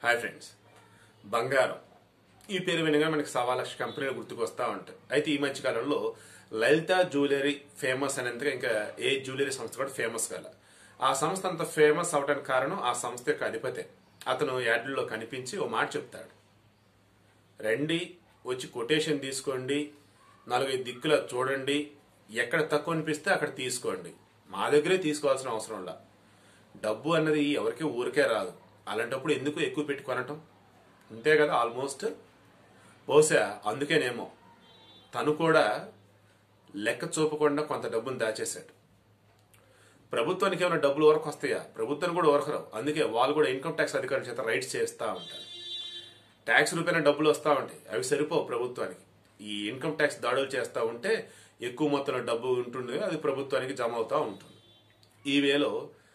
hi friends బంగారం ఈ పేరు వినగా మనకి సవా లక్ష కంపెనీలు గుర్తుకు వస్తూ ఉంటాయి అయితే ఈ మధ్య కాలంలో లలిత జ్యువెలరీ ఫేమస్ అనేందుకు ఇంకా ఏ జ్యువెలరీ సంస్థ కూడా ఫేమస్ కాల ఆ సంస్థ అంత ఫేమస్ అవడానికి కారణం ఆ సంస్థ యొక్క అధిపతే అతను యాడ్లలో కనిపించి ఓ మాట చెప్తాడు రండి వచ్చి కొటేషన్ తీసుకోండి నాలుగైదు దిక్కుల చూడండి ఎక్కడ తక్కువ అనిపిస్తే అక్కడ తీసుకోండి మా దగ్గరే తీసుకోవాల్సిన అవసరం లా డబ్బు అన్నది ఎవరికి ఊరికే రాదు అలాంటప్పుడు ఎందుకు ఎక్కువ పెట్టి కొనటం అంతే కదా ఆల్మోస్ట్ బహుశా అందుకేనేమో తను కూడా లెక్క చూపకుండా కొంత డబ్బును దాచేశాడు ప్రభుత్వానికి ఏమైనా డబ్బులు వరకు వస్తాయా ప్రభుత్వానికి కూడా వరకు రావు అందుకే వాళ్ళు కూడా ఇన్కమ్ ట్యాక్స్ అధికారుల చేత రైట్స్ చేస్తూ ఉంటారు ట్యాక్స్ రూపాయన డబ్బులు వస్తూ ఉంటాయి అవి సరిపోవు ప్రభుత్వానికి ఈ ఇన్కమ్ ట్యాక్స్ దాడులు చేస్తూ ఉంటే ఎక్కువ మొత్తంలో డబ్బు ఉంటుంది అది ప్రభుత్వానికి జమ అవుతూ ఉంటుంది ఈ వేలో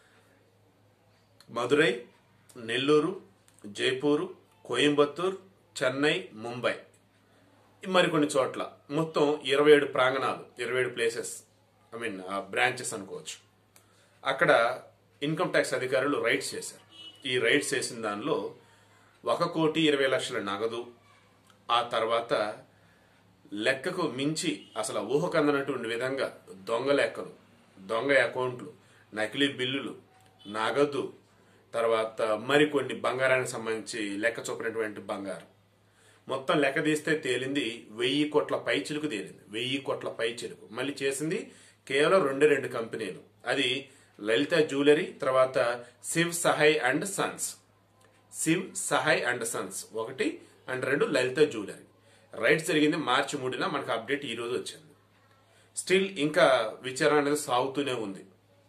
మదురై నెల్లూరు జైపూరు కోయంబత్తూర్ చెన్నై ముంబై మరికొన్ని చోట్ల మొత్తం ఇరవై ఏడు ప్రాంగణాలు ఇరవై ఏడు ప్లేసెస్ ఐ మీన్ బ్రాంచెస్ అనుకోవచ్చు అక్కడ ఇన్కమ్ ట్యాక్స్ అధికారులు రైడ్స్ చేశారు ఈ రైడ్స్ చేసిన దానిలో ఒక కోటి ఇరవై లక్షల నగదు ఆ తర్వాత లెక్కకు మించి అసలు ఊహకందనటువంటి విధంగా దొంగ లెక్కలు దొంగ అకౌంట్లు నకిలీ బిల్లులు నగదు తర్వాత మరికొన్ని బంగారానికి సంబంధించి లెక్క చూపినటువంటి బంగారం మొత్తం లెక్క తీస్తే తేలింది వెయ్యి కోట్ల పై చిలుకు తేలింది వెయ్యి కోట్ల పై చిలుకు మళ్ళీ చేసింది కేవలం రెండే రెండు కంపెనీలు అది లలిత జ్యువెలరీ తర్వాత Shiv Sahay and sons Shiv Sahay and sons ఒకటి అండ్ రెండు లలిత జ్యువెలరీ రైట్ జరిగింది మార్చి మూడున మనకు అప్డేట్ ఈ రోజు వచ్చింది స్టిల్ ఇంకా విచారణ అనేది సాగుతూనే ఉంది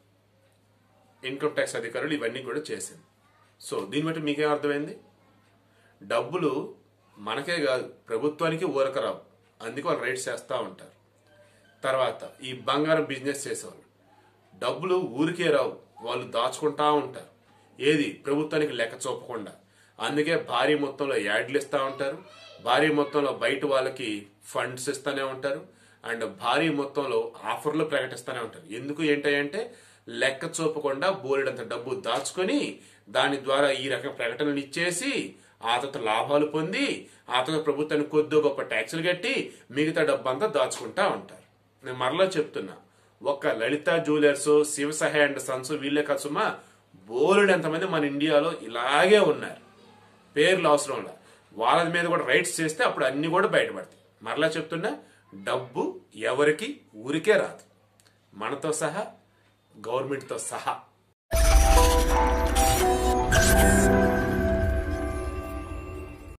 ఇన్కమ్ ట్యాక్స్ అధికారులు ఇవన్నీ కూడా చేసింది సో దీన్ని బట్టి మీకేం అర్థమైంది డబ్బులు మనకే కాదు ప్రభుత్వానికి ఊరకరావు అందుకే వాళ్ళు రైట్స్ చేస్తూ ఉంటారు తర్వాత ఈ బంగారం బిజినెస్ చేసేవాళ్ళు డబ్బులు ఊరికే రావు వాళ్ళు దాచుకుంటా ఉంటారు ఏది ప్రభుత్వానికి లెక్క చూపకుండా అందుకే భారీ మొత్తంలో యాడ్లు ఇస్తూ ఉంటారు భారీ మొత్తంలో బయట వాళ్ళకి ఫండ్స్ ఇస్తూనే ఉంటారు అండ్ భారీ మొత్తంలో ఆఫర్లు ప్రకటిస్తూనే ఉంటారు ఎందుకు ఏంటంటే లెక్క చూపకుండా బోలెడంత డబ్బు దాచుకొని దాని ద్వారా ఈ రకం ప్రకటనలు ఇచ్చేసి ఆ తర్వాత లాభాలు పొంది ఆ తర్వాత ప్రభుత్వానికి కొద్ది గొప్ప ట్యాక్సులు కట్టి మిగతా డబ్బు అంతా దాచుకుంటా ఉంటారు నేను మరలా చెప్తున్నా ఒక్క లలిత జ్యువెలర్స్ శివ సహాయ అండ్ సన్స్ వీళ్ళే కసుమా బోలెడు ఎంతమంది మన ఇండియాలో ఇలాగే ఉన్నారు పేర్లు అవసరం లే వాళ్ళ మీద కూడా రైట్స్ చేస్తే అప్పుడు అన్ని కూడా బయటపడతాయి మరలా చెప్తున్నా డబ్బు ఎవరికి ఊరికే రాదు మనతో సహా గవర్నమెంట్తో సహా